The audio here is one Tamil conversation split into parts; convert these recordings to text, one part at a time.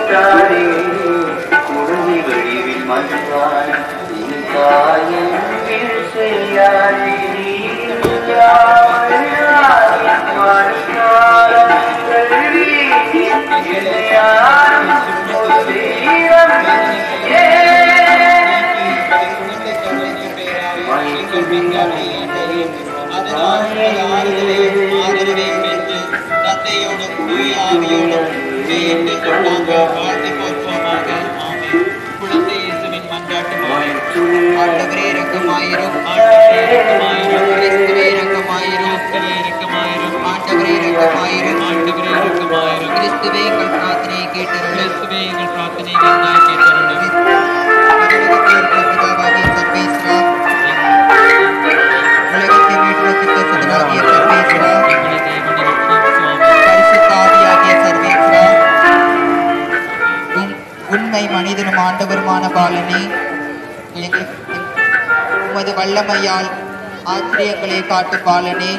தொட்டாரே குழந்தை வடிவில் மன்றான் காயம் செய்யாரே தந்தையோடும் தூய ஆவியோடும் சேர்ந்து கொண்டாங்க வாழ்ந்து போற்றுவோமாக ஆமென் குழந்தை இயேசுவின் மன்றாட்டுமாக ஆண்டவரே இரக்கமாயிரும் ஆண்டவரே இரக்கமாயிரும் கிறிஸ்துவே இரக்கமாயிரும் கிறிஸ்துவே இரக்கமாயிரும் ஆண்டவரே இரக்கமாயிரும் ஆண்டவரே இரக்கமாயிரும் கிறிஸ்துவே எங்கள் பிரார்த்தனையை கேட்டருளும் கிறிஸ்துவே எங்கள் பிரார்த்தனையை நன்றாய் கேட்டருளும் சர்வேஸ்வரா உலகத்தை மீட்பதற்கு சுதனாகிய சர்வேஸ்வரா எங்களை தேவனை ரட்சியும் சுவாமி பரிசுத்த ஆவியாகிய சர்வேஸ்வரா உம் உண்மை மனிதனும் ஆண்டவருமான பாலனே எங்கள் உமது வல்லமையால் ஆச்சரியங்களை காட்டும் பாலனே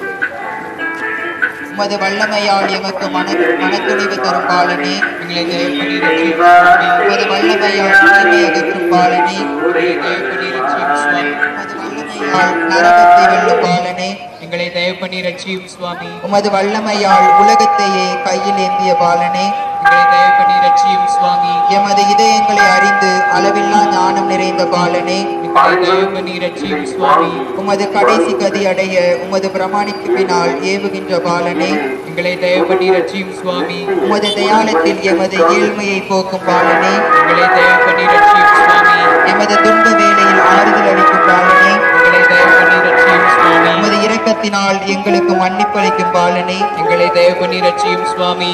உமது வல்லமையால் எமக்கு மன மனத்துணிவு தரும் பாலனே எங்களை தயவுபடி ரட்சியும் சுவாமி. உமது வல்லமையால் தீமை அகற்றும் பாலனே எங்களை தயவுபடி ரட்சியும் சுவாமி. உமது வல்லமையால் நரகத்தை வெல்லும் பாலனே எங்களை தயவுபடி ரட்சியும் சுவாமி உமது வல்லமையால் உலகத்தையே கையில் ஏந்திய பாலனே எங்களை தயவுபடி ரட்சியும் சுவாமி எமது இதயங்களை அறிந்து அளவில்லா ஞானம் நிறைந்த பாலனே எங்களை தயவுபடி ரட்சியும் சுவாமி உமது கடைசி கதி அடைய உமது பிரமாணிப்பினால் ஏவுகின்ற பாலனே எங்களை தயவுபடி ரட்சியும் சுவாமி உமது தயாளத்தில் எமது ஏழ்மையை போக்கும் பாலனே எங்களை தயவுபடி ரட்சியும் சுவாமி எமது துன்ப வேளையில் ஆறுதல் அளிக்கும் பாலனே எங்களை தயவுபடி ரட்சியும் சுவாமி உமது இரக்கத்தினால் எங்களுக்கு மன்னிப்பளிக்கும் பாலனே எங்களை தயவுபடி ரட்சியும் சுவாமி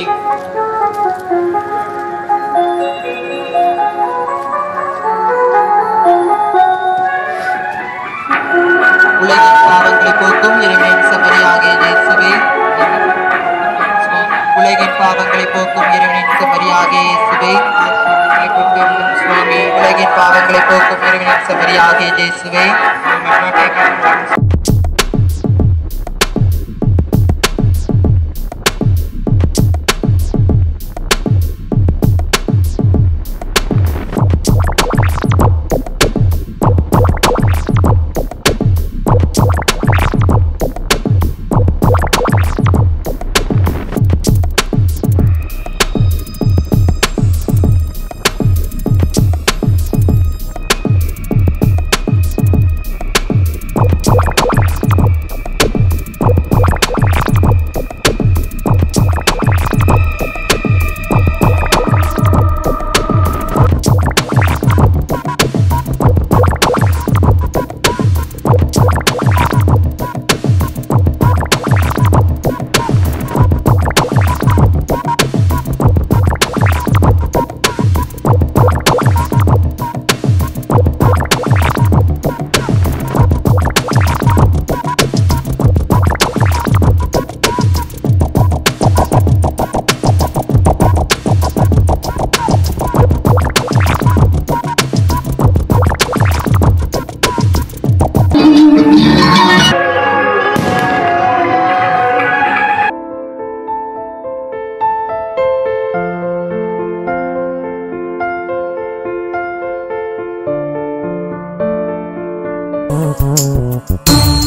உலகின் பாவங்களை போக்கும் இறைவனின் செம்மறியாகிய இயேசுவே உலகின் பாவங்களை போக்கும் இறைவனின் செம்மறியாகிய இயேசுவே சுவாமி உலகின் பாவங்களை போக்கும் இறைவனின் செம்மறியாகிய இயேசுவே Thank you.